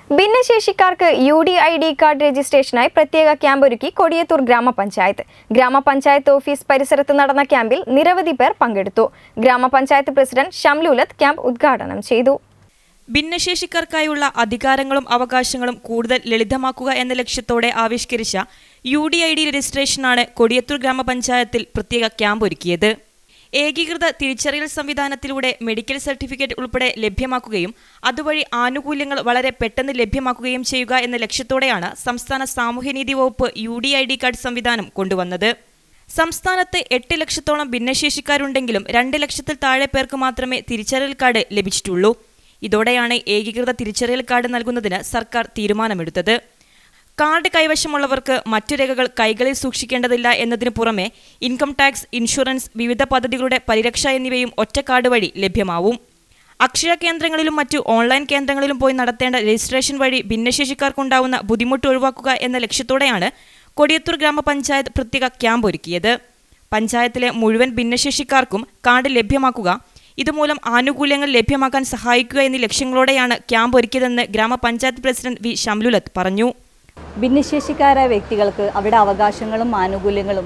ഭിന്നശേഷിക്കാർക്ക് U D I D card രജിസ്ട്രേഷനായി പ്രത്യേക ക്യാമ്പ് ഒരുക്കി കൊടിയത്തൂർ ഗ്രാമപഞ്ചായത്ത് ഗ്രാമപഞ്ചായത്ത് ഓഫീസ് പരിസരത്ത് നടന്ന ക്യാമ്പിൽ നിരവധി പേർ പങ്കെടുത്തു ഗ്രാമപഞ്ചായത്ത് പ്രസിഡന്റ് ഷംലുലത്ത് ക്യാമ്പ് ഉദ്ഘാടനം ചെയ്തു ഭിന്നശേഷിക്കാർക്കായുള്ള അധികാരങ്ങളും അവകാശങ്ങളും കൂടുതൽ ലളിതമാക്കുക എന്ന ലക്ഷ്യത്തോടെ ആവിഷ്കരിച്ച യു ഡി ഐ ഡി രജിസ്ട്രേഷനാണ് കൊടിയത്തൂർ ഗ്രാമപഞ്ചായത്തിൽ പ്രത്യേക ക്യാമ്പ് ഒരുക്കിയത് ഏകീകൃത തിരിച്ചറിയൽ സംവിധാനത്തിലൂടെ മെഡിക്കൽ സർട്ടിഫിക്കറ്റ് ഉൾപ്പെടെ ലഭ്യമാക്കുകയും അതുവഴി ആനുകൂല്യങ്ങൾ വളരെ പെട്ടെന്ന് ലഭ്യമാക്കുകയും ചെയ്യുക എന്ന ലക്ഷ്യത്തോടെയാണ് സംസ്ഥാന സാമൂഹ്യനീതി വകുപ്പ് U D I D card സംവിധാനം കൊണ്ടുവന്നത് സംസ്ഥാനത്ത് എട്ട് ലക്ഷത്തോളം ഭിന്നശേഷിക്കാരുണ്ടെങ്കിലും രണ്ട് ലക്ഷത്തിൽ താഴെ പേർക്ക് മാത്രമേ തിരിച്ചറിയൽ കാർഡ് ലഭിച്ചിട്ടുള്ളൂ ഇതോടെയാണ് ഏകീകൃത തിരിച്ചറിയൽ കാർഡ് നൽകുന്നതിന് സർക്കാർ തീരുമാനമെടുത്തത് കാർഡ് കൈവശമുള്ളവർക്ക് മറ്റു രേഖകൾ കൈകളിൽ സൂക്ഷിക്കേണ്ടതില്ല എന്നതിനു പുറമെ ഇൻകം ടാക്സ് ഇൻഷുറൻസ് വിവിധ പദ്ധതികളുടെ പരിരക്ഷ എന്നിവയും ഒറ്റ കാർഡ് വഴി ലഭ്യമാവും അക്ഷയ കേന്ദ്രങ്ങളിലും മറ്റു ഓൺലൈൻ കേന്ദ്രങ്ങളിലും പോയി നടത്തേണ്ട രജിസ്ട്രേഷൻ വഴി ഭിന്നശേഷിക്കാർക്കുണ്ടാവുന്ന ബുദ്ധിമുട്ട് ഒഴിവാക്കുക എന്ന ലക്ഷ്യത്തോടെയാണ് കൊടിയത്തൂർ ഗ്രാമപഞ്ചായത്ത് പ്രത്യേക ക്യാമ്പ് ഒരുക്കിയത് പഞ്ചായത്തിലെ മുഴുവൻ ഭിന്നശേഷിക്കാർക്കും കാർഡ് ലഭ്യമാക്കുക ഇതുമൂലം ആനുകൂല്യങ്ങൾ ലഭ്യമാക്കാൻ സഹായിക്കുക എന്നീ ലക്ഷ്യങ്ങളോടെയാണ് ക്യാമ്പ് ഒരുക്കിയതെന്ന് ഗ്രാമപഞ്ചായത്ത് പ്രസിഡന്റ് വി ഷംലുലത്ത് പറഞ്ഞു ഭിന്നശേഷിക്കാരായ വ്യക്തികൾക്ക് അവരുടെ അവകാശങ്ങളും ആനുകൂല്യങ്ങളും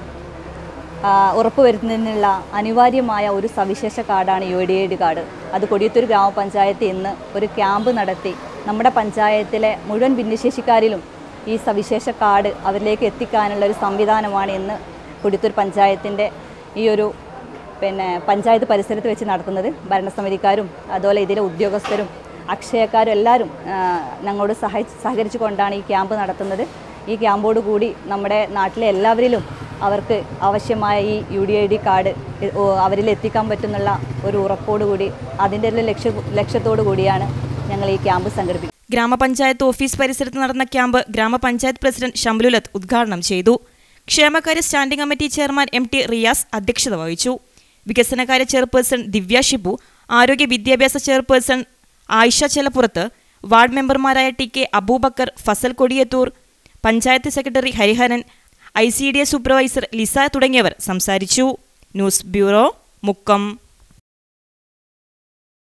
ആ, ഉറപ്പുവരുത്തുന്നതിനുള്ള അനിവാര്യമായ ഒരു സവിശേഷ കാർഡാണ് U D I D card അത് കൊടിയത്തൂർ ഗ്രാമപഞ്ചായത്ത് ഇന്ന് ഒരു ക്യാമ്പ് നടത്തി നമ്മുടെ പഞ്ചായത്തിലെ മുഴുവൻ ഭിന്നശേഷിക്കാരിലും ഈ സവിശേഷ കാർഡ് അവരിലേക്ക് എത്തിക്കാനുള്ള ഒരു സംവിധാനമാണ് ഇന്ന് കൊടിയത്തൂർ പഞ്ചായത്തിൻ്റെ ഈ ഒരു പിന്നെ പഞ്ചായത്ത് പരിസരത്ത് വെച്ച് നടത്തുന്നത് ഭരണസമിതിക്കാരും അതുപോലെ ഇതിലെ ഉദ്യോഗസ്ഥരും അക്ഷയക്കാരും എല്ലാവരും ആ, ഞങ്ങളോട് സഹായി സഹകരിച്ചു കൊണ്ടാണ് ഈ ക്യാമ്പ് നടത്തുന്നത് ഈ ക്യാമ്പോട് കൂടി നമ്മുടെ നാട്ടിലെ എല്ലാവരിലും അവർക്ക് ആവശ്യമായ ഈ U D I D card ഇ- ഓ, അവരിൽ എത്തിക്കാൻ പറ്റുന്നുള്ള ഒരു ഉറപ്പോടുകൂടി അതിൻ്റെ ഒരു ലക്ഷ്യ ലക്ഷ്യത്തോടു കൂടിയാണ് ഞങ്ങൾ ഈ ക്യാമ്പ് സംഘടിപ്പിക്കുന്നത് ഗ്രാമപഞ്ചായത്ത് ഓഫീസ് പരിസരത്ത് നടന്ന ക്യാമ്പ് ഗ്രാമപഞ്ചായത്ത് പ്രസിഡന്റ് ഷംലുലത്ത് ഉദ്ഘാടനം ചെയ്തു ക്ഷേമകാര്യ standing committee chairman M T Riyas അധ്യക്ഷത വഹിച്ചു വികസനകാര്യ ചെയർപേഴ്സൺ ദിവ്യ ഷിബു ആരോഗ്യ വിദ്യാഭ്യാസ ചെയർപേഴ്സൺ ആയിഷ ചെലപ്പുറത്ത് വാർഡ് മെമ്പർമാരായ T K Abubakar Fasal Kodiyathur panchayat secretary Hariharan I C D S supervisor Lisa തുടങ്ങിയവർ സംസാരിച്ചു ന്യൂസ് ബ്യൂറോ മുക്കം